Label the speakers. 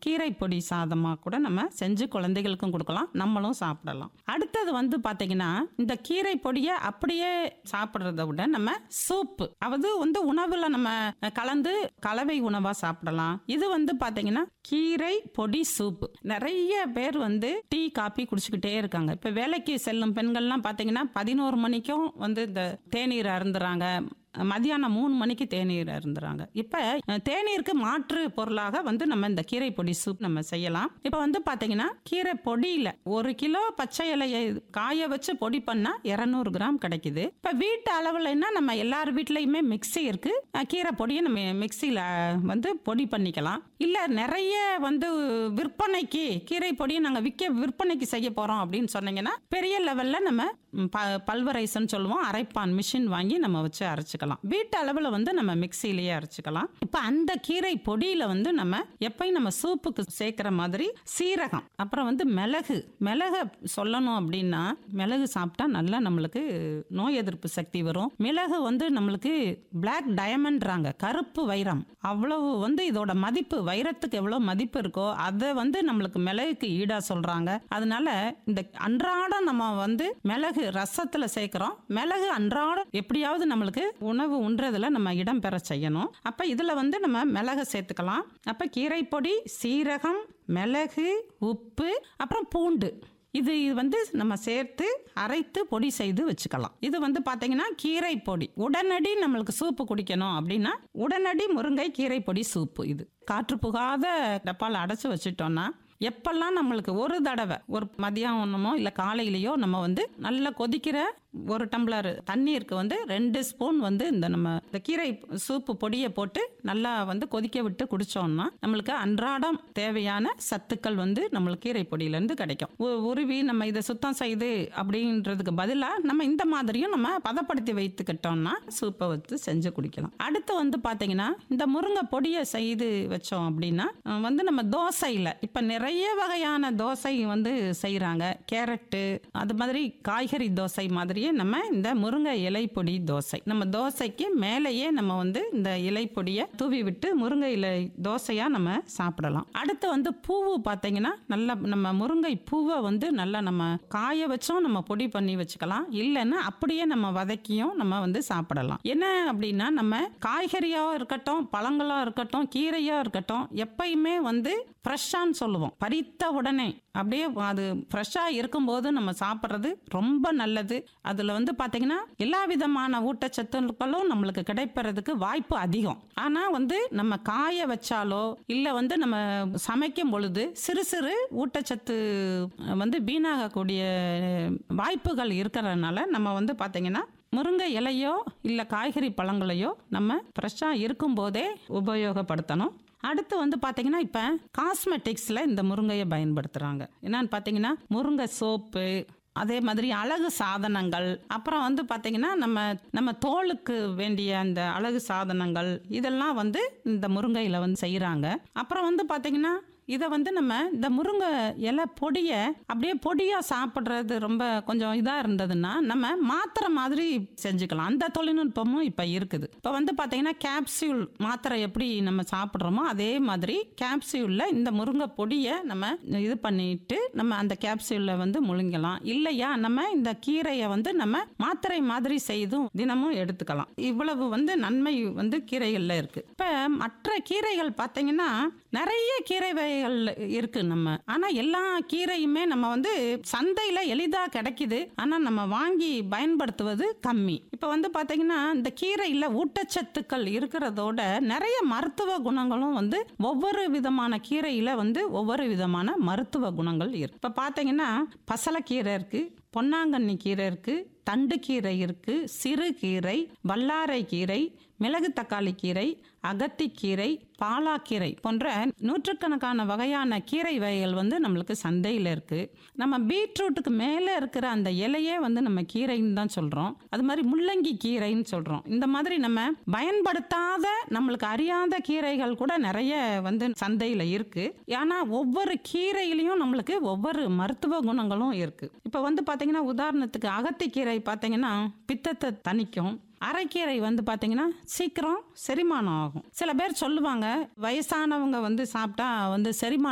Speaker 1: கீரை பொடி சாதமாக கூட நம்ம செஞ்சு குழந்தைகளுக்கும் கொடுக்கலாம் நம்மளும் சாப்பிடலாம் அடுத்தது வந்து பார்த்தீங்கன்னா இந்த கீரை பொடியை அப்படியே சாப்பிட்றத விட நம்ம சூப்பு அதாவது வந்து உணவில் நம்ம கலந்து கலவை உணவாக சாப்பிடலாம் இது வந்து பார்த்தீங்கன்னா கீரை பொடி சூப்பு நிறைய பேர் வந்து டீ காபி குடிச்சுக்கிட்டே இருக்காங்க இப்போ வேலைக்கு செல்லும் பெண்கள்லாம் பார்த்தீங்கன்னா பதினோரு மணிக்கும் வந்து இந்த தேநீர் அருந்துறாங்க மதியானம் மூணு மணிக்கு தேநீர் அருந்துறாங்க இப்போ தேநீருக்கு மாற்று பொருளாக வந்து நம்ம இந்த கீரை பொடி சூப் நம்ம செய்யலாம் இப்போ வந்து பார்த்தீங்கன்னா கீரை பொடியில் ஒரு கிலோ பச்சை இலையை காய வச்சு பொடி பண்ணால் இரநூறு கிராம் கிடைக்குது இப்போ வீட்டு அளவுலன்னா நம்ம எல்லார் வீட்லேயுமே மிக்ஸி இருக்கு அஹ் கீரை பொடியை நம்ம மிக்சியில் வந்து பொடி பண்ணிக்கலாம் இல்லை நிறைய வந்து விற்பனைக்கு கீரை பொடியை நாங்கள் விற்க விற்பனைக்கு செய்ய போகிறோம் அப்படின்னு சொன்னீங்கன்னா பெரிய லெவலில் நம்ம ம், ப பல்வரைசன் சொல்லுவோம் அரைப்பான் மிஷின் வாங்கி நம்ம வச்சு அரைச்சிக்கலாம் வீட்டு அளவில் வந்து நம்ம மிக்சியிலேயே அரைச்சிக்கலாம் இப்போ அந்த கீரை பொடியில் வந்து நம்ம எப்பயும் நம்ம சூப்புக்கு சேர்க்குற மாதிரி சீரகம் அப்புறம் வந்து மிளகு மிளகை சொல்லணும் அப்படின்னா மிளகு சாப்பிட்டா நல்லா நம்மளுக்கு நோய் எதிர்ப்பு சக்தி வரும் மிளகு வந்து நம்மளுக்கு பிளாக் டயமண்ட்றாங்க கருப்பு வைரம் அவ்வளவு வந்து இதோட மதிப்பு வைரத்துக்கு எவ்வளோ மதிப்பு இருக்கோ அதை வந்து நம்மளுக்கு மிளகுக்கு ஈடா சொல்றாங்க அதனால இந்த அன்றாடம் நம்ம வந்து மிளகு ரசத்துல சேர்க்கிறோம் மிளகு அன்றாடம் எப்படியாவது நம்மளுக்கு உணவு உண்றதுல நம்ம இடம் பெற செய்யணும் அப்ப இதுல வந்து நம்ம மிளகு சேர்த்துக்கலாம் அப்ப கீரை பொடி சீரகம் மிளகு உப்பு அப்புறம் பூண்டு இது வந்து நம்ம சேர்த்து அரைத்து பொடி செய்து வச்சுக்கலாம் இது வந்து பார்த்தீங்கன்னா கீரை பொடி உடனடி நம்மளுக்கு சூப்பு குடிக்கணும் அப்படின்னா உடனடி முருங்கை கீரை பொடி சூப்பு இது காற்று புகாத டப்பால் அடைச்சி வச்சுட்டோம்னா எப்பெல்லாம் நம்மளுக்கு ஒரு தடவை ஒரு மதியானமோ இல்லை காலையிலையோ நம்ம வந்து நல்லா கொதிக்கிற ஒரு டம்ளர் தண்ணீருக்கு வந்து ரெண்டு ஸ்பூன் வந்து இந்த நம்ம இந்த கீரை சூப்பு பொடியை போட்டு நல்லா வந்து கொதிக்க விட்டு குடிச்சோம்னா நம்மளுக்கு அன்றாடம் தேவையான சத்துக்கள் வந்து நம்மளுக்கு கீரை பொடியிலேருந்து கிடைக்கும் உ- உருவி நம்ம இதை சுத்தம் செய்து அப்படின்றதுக்கு பதிலாக நம்ம இந்த மாதிரியும் நம்ம பதப்படுத்தி வைத்துக்கிட்டோம்னா சூப்பை வச்சு செஞ்சு குடிக்கலாம் அடுத்து வந்து பார்த்தீங்கன்னா இந்த முருங்கை பொடியை செய்து வச்சோம் அப்படின்னா அஹ், வந்து நம்ம தோசையில் இப்போ நிறைய வகையான தோசை வந்து செய்கிறாங்க கேரட்டு அது மாதிரி காய்கறி தோசை மாதிரியே நம்ம இந்த முருங்கை இலை பொடி தோசை நம்ம தோசைக்கு மேலேயே நம்ம வந்து இந்த இலை பொடியை தூவி விட்டு முருங்கை இலை தோசையாக நம்ம சாப்பிடலாம் அடுத்து வந்து பூவு பார்த்தீங்கன்னா நல்லா நம்ம முருங்கை பூவை வந்து நல்லா நம்ம காய வச்சும் நம்ம பொடி பண்ணி வச்சுக்கலாம் இல்லைன்னா அப்படியே நம்ம வதக்கியும் நம்ம வந்து சாப்பிடலாம் என்ன அப்படின்னா நம்ம காய்கறியாக இருக்கட்டும் பழங்களாக இருக்கட்டும் கீரையாக இருக்கட்டும் எப்பயுமே வந்து ஃப்ரெஷ்ஷான்னு சொல்லுவோம் பறித்த உடனே அப்படியே அது ஃப்ரெஷ்ஷாக இருக்கும்போது நம்ம சாப்பிட்றது ரொம்ப நல்லது அதில் வந்து பார்த்தீங்கன்னா எல்லா விதமான ஊட்டச்சத்துக்களும் நம்மளுக்கு கிடைப்பறதுக்கு வாய்ப்பு அதிகம் ஆனால் வந்து நம்ம காய வச்சாலோ இல்லை வந்து நம்ம சமைக்கும் பொழுது சிறு சிறு ஊட்டச்சத்து வந்து வீணாகக்கூடிய வாய்ப்புகள் இருக்கிறதுனால நம்ம வந்து பார்த்தீங்கன்னா முருங்கை இலையோ இல்லை காய்கறி பழங்களையோ நம்ம ஃப்ரெஷ்ஷாக இருக்கும்போதே உபயோகப்படுத்தணும் அடுத்து வந்து பார்த்தீங்கன்னா இப்போ காஸ்மெட்டிக்ஸில் இந்த முருங்கையை பயன்படுத்துகிறாங்க என்னன்னு பார்த்தீங்கன்னா முருங்கை சோப்பு அதே மாதிரி அழகு சாதனங்கள் அப்புறம் வந்து பார்த்தீங்கன்னா நம்ம நம்ம தோலுக்கு வேண்டிய அந்த அழகு சாதனங்கள் இதெல்லாம் வந்து இந்த முருங்கையில் வந்து செய்கிறாங்க அப்புறம் வந்து பார்த்தீங்கன்னா இதை வந்து நம்ம இந்த முருங்கை இலை பொடியை அப்படியே பொடியாக சாப்பிட்றது ரொம்ப கொஞ்சம் இதாக இருந்ததுன்னா நம்ம மாத்திரை மாதிரி செஞ்சுக்கலாம் அந்த தொழில்நுட்பமும் இப்போ இருக்குது இப்போ வந்து பார்த்தீங்கன்னா கேப்சியூல் மாத்திரை எப்படி நம்ம சாப்பிட்றோமோ அதே மாதிரி கேப்சியூலில் இந்த முருங்கை பொடியை நம்ம இது பண்ணிட்டு நம்ம அந்த கேப்சியூலில் வந்து முழுங்கலாம் இல்லையா நம்ம இந்த கீரையை வந்து நம்ம மாத்திரை மாதிரி செய்தும் தினமும் எடுத்துக்கலாம் இவ்வளவு வந்து நன்மை வந்து கீரைகளில் இருக்குது இப்போ மற்ற கீரைகள் பார்த்தீங்கன்னா நிறைய கீரை வகைகள் இருக்கு நம்ம ஆனா எல்லா கீரையுமே நம்ம வந்து சந்தையில எளிதா கிடைக்குது ஆனா நம்ம வாங்கி பயன்படுத்துவது கம்மி இப்ப வந்து பாத்தீங்கன்னா இந்த கீரையில ஊட்டச்சத்துக்கள் இருக்கிறதோட நிறைய மருத்துவ குணங்களும் வந்து ஒவ்வொரு விதமான கீரையில வந்து ஒவ்வொரு விதமான மருத்துவ குணங்கள் இருக்கு இப்ப பாத்தீங்கன்னா பசலைக்கீரை இருக்கு பொன்னாங்கண்ணி கீரை இருக்கு தண்டுக்கீரை இருக்கு சிறுகீரை வல்லாரை கீரை மிளகு தக்காளி கீரை அகத்திக்கீரை பாலாக்கீரை போன்ற நூற்றுக்கணக்கான வகையான கீரை வகைகள் வந்து நம்மளுக்கு சந்தையில் இருக்கு நம்ம பீட்ரூட்டுக்கு மேலே இருக்கிற அந்த இலையே வந்து நம்ம கீரைன்னு தான் சொல்கிறோம் அது மாதிரி முள்ளங்கி கீரைன்னு சொல்கிறோம் இந்த மாதிரி நம்ம பயன்படுத்தாத நம்மளுக்கு அறியாத கீரைகள் கூட நிறைய வந்து சந்தையில் இருக்கு ஏன்னா ஒவ்வொரு கீரையிலையும் நம்மளுக்கு ஒவ்வொரு மருத்துவ குணங்களும் இருக்கு இப்போ வந்து பார்த்தீங்கன்னா உதாரணத்துக்கு அகத்திக்கீரை பார்த்தீங்கன்னா பித்தத்தை தணிக்கும் அரைக்கீரை வந்து பார்த்தீங்கன்னா சீக்கிரம் செரிமானம் ஆகும் சில பேர் சொல்லுவாங்க வயசானவங்க வந்து சாப்பிட்டா வந்து செரிமானம்